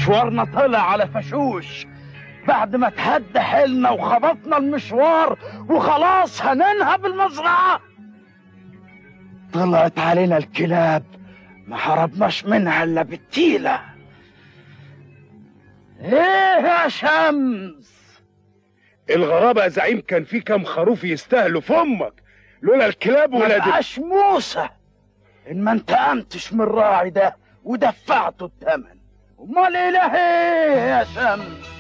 مشوارنا طلع على فشوش بعد ما تهدى حيلنا وخبطنا المشوار وخلاص هننهب المزرعة طلعت علينا الكلاب ما هربناش منها الا بالتيلة ايه يا شمس الغرابة يا زعيم كان في كام خروف يستاهلوا في امك لولا الكلاب ما ولاد بقاش موسى ان ما انتقمتش من الراعي ده ودفعته الثمن امال اله ايه يا شمس